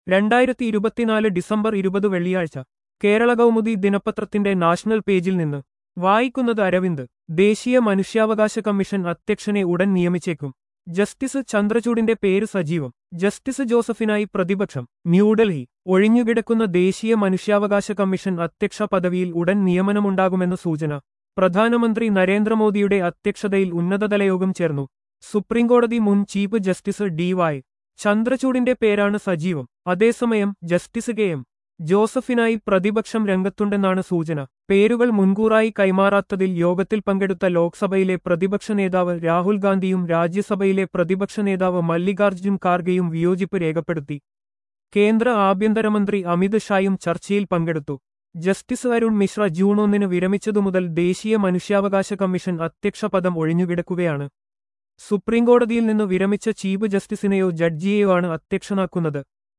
രണ്ടായിരത്തി ഇരുപത്തിനാല് ഡിസംബർ ഇരുപത് വെള്ളിയാഴ്ച കേരള കൗമുദി ദിനപത്രത്തിന്റെ നാഷണൽ പേജിൽ നിന്ന് വായിക്കുന്നത് അരവിന്ദ് ദേശീയ മനുഷ്യാവകാശ കമ്മീഷൻ അധ്യക്ഷനെ ഉടൻ നിയമിച്ചേക്കും ജസ്റ്റിസ് ചന്ദ്രചൂഡിന്റെ പേര് സജീവം ജസ്റ്റിസ് ജോസഫിനായി പ്രതിപക്ഷം ന്യൂഡൽഹി ഒഴിഞ്ഞുകിടക്കുന്ന ദേശീയ മനുഷ്യാവകാശ കമ്മീഷൻ അധ്യക്ഷ പദവിയിൽ ഉടൻ നിയമനമുണ്ടാകുമെന്ന് സൂചന പ്രധാനമന്ത്രി നരേന്ദ്രമോദിയുടെ അധ്യക്ഷതയിൽ ഉന്നതതല യോഗം ചേർന്നു സുപ്രീംകോടതി മുൻ ചീഫ് ജസ്റ്റിസ് ഡി വൈ ചന്ദ്രചൂഡിന്റെ പേരാണ് സജീവം അതേസമയം ജസ്റ്റിസ് കെ എം ജോസഫിനായി പ്രതിപക്ഷം രംഗത്തുണ്ടെന്നാണ് സൂചന പേരുകൾ മുൻകൂറായി കൈമാറാത്തതിൽ യോഗത്തിൽ പങ്കെടുത്ത ലോക്സഭയിലെ പ്രതിപക്ഷ നേതാവ് രാഹുൽ ഗാന്ധിയും രാജ്യസഭയിലെ പ്രതിപക്ഷ നേതാവ് മല്ലികാർജ്ജുൻ ഖാർഗെയും വിയോജിപ്പ് രേഖപ്പെടുത്തി കേന്ദ്ര ആഭ്യന്തരമന്ത്രി അമിത് ഷായും ചർച്ചയിൽ പങ്കെടുത്തു ജസ്റ്റിസ് അരുൺ മിശ്ര ജൂൺ ഒന്നിന് വിരമിച്ചതുമുതൽ ദേശീയ മനുഷ്യാവകാശ കമ്മീഷൻ അധ്യക്ഷ പദം ഒഴിഞ്ഞുകിടക്കുകയാണ് സുപ്രീംകോടതിയിൽ നിന്ന് വിരമിച്ച ചീഫ് ജസ്റ്റിസിനെയോ ജഡ്ജിയെയോ ആണ് അധ്യക്ഷനാക്കുന്നത്